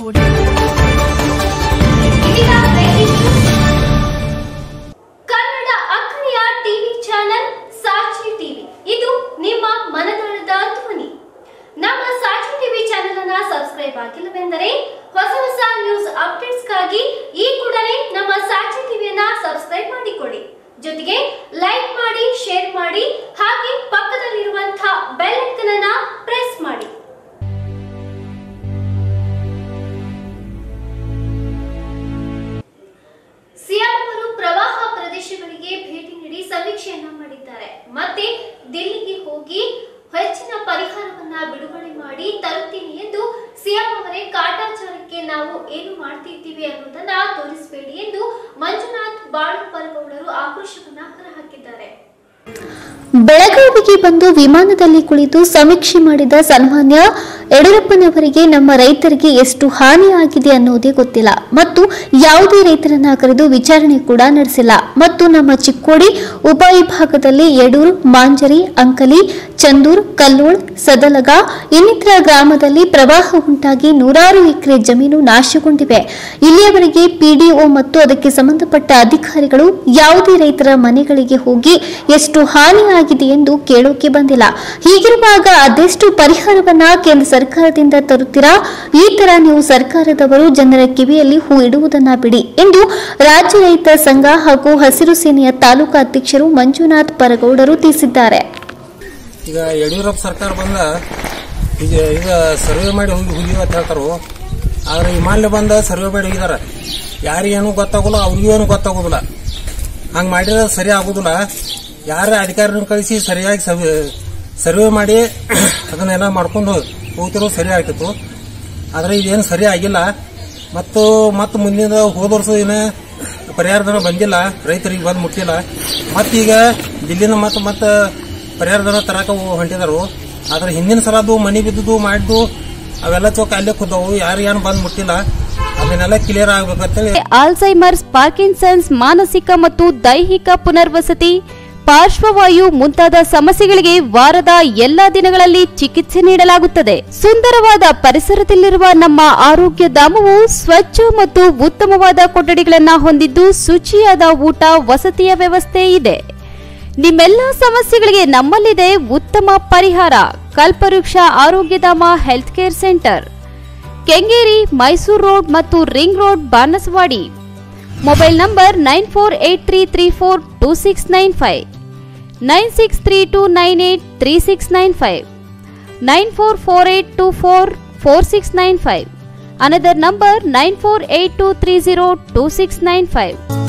audio. ಇದೀಗ breaking news. Kannada ಅಕ್ಕರೆಯ TV channel Sakshi TV ಇದು ನಿಮ್ಮ ಮನದಾಳದ ಧ್ವನಿ ನಮ್ಮ ಸಾಕ್ಷಿ ಟಿವಿ ಚಾನೆಲ್ ಅನ್ನ ಸಬ್ಸ್ಕ್ರೈಬ್ ಆಗಿಲ್ಲವೆಂದರೆ ಹೊಸ ಹೊಸ ನ್ಯೂಸ್ ಅಪ್ಡೇಟ್ಸ್ಗಾಗಿ ಈ ಕೂಡಲೇ ನಮ್ಮ ಸಾಕ್ಷಿ ಟಿವಿಯನ್ನ ಸಬ್ಸ್ಕ್ರೈಬ್ ಮಾಡಿಕೊಳ್ಳಿ ಜೊತೆಗೆ ಲೈಕ್ ಮಾಡಿ ಶೇರ್ ಮಾಡಿ ಹಾಗೆ ಪಕ್ಕದಲ್ಲಿರುವಂತಹ ಬೆಲ್ ಐಕನ್ ಅನ್ನ ಪ್ರೆಸ್ ಮಾಡಿ ಸಿಎಂ ಅವರು ಪ್ರವಾಹ ಪ್ರದೇಶಗಳಿಗೆ ಭೇಟಿ ನೀಡಿ ಸಮೀಕ್ಷೆಯನ್ನ ಮಾಡಿದ್ದಾರೆ ಮತ್ತೆ ದಿಲ್ಲಿಗೆ ಹೋಗಿ ಹೆಚ್ಚಿನ ಪರಿಹಾರವನ್ನ ಬಿಡುಗಡೆ ಮಾಡಿ ತರುತ್ತೀನಿ ಎಂದು ಸಿಎಂ ಅವರೇ ಕಾಟಾಚಾರಕ್ಕೆ ನಾವು ಏನು ಮಾಡ್ತಿದ್ದೀವಿ ಅನ್ನೋದನ್ನ ತೋರಿಸಬೇಡಿ ಎಂದು ಮಂಜುನಾಥ್ ಬಾಳುಪರ್ಗೌಡರು ಆಕ್ರೋಶವನ್ನ ಹೊರಹಾಕಿದ್ದಾರೆ ಬೆಳಗಾವಿಗೆ ಬಂದು ವಿಮಾನದಲ್ಲಿ ಕುಳಿತು ಸಮೀಕ್ಷೆ ಮಾಡಿದ ಸನ್ಮಾನ್ಯ ಯಡಿಯೂರಪ್ಪನವರಿಗೆ ನಮ್ಮ ರೈತರಿಗೆ ಎಷ್ಟು ಹಾನಿಯಾಗಿದೆ ಅನ್ನೋದೇ ಗೊತ್ತಿಲ್ಲ ಮತ್ತು ಯಾವುದೇ ರೈತರನ್ನ ಕರೆದು ವಿಚಾರಣೆ ಕೂಡ ನಡೆಸಿಲ್ಲ ಮತ್ತು ನಮ್ಮ ಚಿಕ್ಕೋಡಿ ಉಪವಿಭಾಗದಲ್ಲಿ ಯಡೂರು ಮಾಂಜರಿ ಅಂಕಲಿ ಚಂದೂರ್ ಕಲ್ಲೋಳ್ ಸದಲಗ ಇನ್ನಿತರ ಗ್ರಾಮದಲ್ಲಿ ಪ್ರವಾಹ ಉಂಟಾಗಿ ನೂರಾರು ಎಕರೆ ಜಮೀನು ನಾಶಗೊಂಡಿವೆ ಇಲ್ಲಿಯವರೆಗೆ ಪಿಡಿಒ ಮತ್ತು ಅದಕ್ಕೆ ಸಂಬಂಧಪಟ್ಟ ಅಧಿಕಾರಿಗಳು ಯಾವುದೇ ರೈತರ ಮನೆಗಳಿಗೆ ಹೋಗಿ ಎಷ್ಟು ಹಾನಿಯಾಗಿದೆ ಎಂದು ಕೇಳೋಕೆ ಬಂದಿಲ್ಲ ಹೀಗಿರುವಾಗ ಅದೆಷ್ಟು ಪರಿಹಾರವನ್ನ ಕೇಂದ್ರ ಸರ್ಕಾರದಿಂದ ತರುತ್ತೀರಾ ಈ ತರ ನೀವು ಸರ್ಕಾರದವರು ಜನರ ಕಿವಿಯಲ್ಲಿ ಹೂ ಇಡುವುದನ್ನ ಬಿಡಿ ಎಂದು ರಾಜ್ಯ ರೈತ ಸಂಘ ಹಾಗೂ ಹಸಿರು ಸೇನೆಯ ತಾಲೂಕಾ ಅಧ್ಯಕ್ಷರು ಮಂಜುನಾಥ್ ಪರಗೌಡರು ತಿಳಿಸಿದ್ದಾರೆ ಈಗ ಯಡಿಯೂರಪ್ಪ ಸರ್ಕಾರ ಬಂದ ಈಗ ಈಗ ಸರ್ವೆ ಮಾಡಿ ಹೋಗಿ ಹೋಗಿವ ಅಂತ ಹೇಳ್ತಾರು ಆದ್ರೆ ಹಿಮಾಲಯ ಬಂದ ಸರ್ವೆ ಮಾಡಿ ಹೋಗಿದಾರ ಯಾರಿಗೇನು ಗೊತ್ತಾಗೋಲ್ಲ ಅವ್ರಿಗೂ ಏನು ಗೊತ್ತಾಗೋದಿಲ್ಲ ಹಂಗೆ ಮಾಡಿದ್ರೆ ಸರಿ ಆಗೋದಿಲ್ಲ ಯಾರ ಅಧಿಕಾರಿನ ಕಳಿಸಿ ಸರಿಯಾಗಿ ಸವ್- ಸರ್ವೆ ಮಾಡಿ ಅದನ್ನೆಲ್ಲ ಮಾಡ್ಕೊಂಡು ಹೋಗ್ತಿರೋ ಸರಿ ಆಗ್ತಿತ್ತು ಆದ್ರೆ ಇದೇನು ಸರಿ ಆಗಿಲ್ಲ ಮತ್ತು ಮತ್ತು ಮುಂದಿನ ಹೋದ ವರ್ಷ ಏನ ಪರಿಹಾರಧನ ಬಂದಿಲ್ಲ ರೈತರಿಗೆ ಬಂದು ಮುಟ್ಟಿಲ್ಲ ಮತ್ತೀಗ ದಿಲ್ಲಿನ ಮತ್ತೆ ಮತ್ತೆ ಪರಿಹಾರಧನ ತರಕ ಹೊಂಟಿದಾರು ಆದ್ರೆ ಹಿಂದಿನ ಸಲದ್ದು ಮನಿ ಬಿದ್ದುದು ಮಾಡಿದ್ದು ಅವೆಲ್ಲ ಚೌಕ ಅಲ್ಲೇ ಕುದ್ದವು ಯಾರು ಏನು ಬಂದು ಮುಟ್ಟಿಲ್ಲ ಅದನ್ನೆಲ್ಲ ಕ್ಲಿಯರ್ ಆಗ್ಬೇಕಂತೇಳಿ ಆಲ್ಝೈಮರ್ಸ್ ಪಾರ್ಕಿನ್ಸನ್ಸ್ ಮಾನಸಿಕ ಮತ್ತು ದೈಹಿಕ ಪುನರ್ವಸತಿ ಪಾರ್ಶ್ವವಾಯು ಮುಂತಾದ ಸಮಸ್ಯೆಗಳಿಗೆ ವಾರದ ಎಲ್ಲಾ ದಿನಗಳಲ್ಲಿ ಚಿಕಿತ್ಸೆ ನೀಡಲಾಗುತ್ತದೆ ಸುಂದರವಾದ ಪರಿಸರದಲ್ಲಿರುವ ನಮ್ಮ ಆರೋಗ್ಯ ಧಾಮವು ಸ್ವಚ್ಛ ಮತ್ತು ಉತ್ತಮವಾದ ಕೊಠಡಿಗಳನ್ನ ಹೊಂದಿದ್ದು ಶುಚಿಯಾದ ಊಟ ವಸತಿಯ ವ್ಯವಸ್ಥೆ ಇದೆ ನಿಮ್ಮೆಲ್ಲ ಸಮಸ್ಯೆಗಳಿಗೆ ನಮ್ಮಲ್ಲಿದೆ ಉತ್ತಮ ಪರಿಹಾರ Kalpavriksha Arogyadhama health care centre Kengeri Mysuru road ಮತ್ತು ring road Banaswadi mobile number nine four eight three three four two six nine five nine six three two nine eight three six nine five nine four four eight two four four six nine five another number nine four eight two three zero two six nine five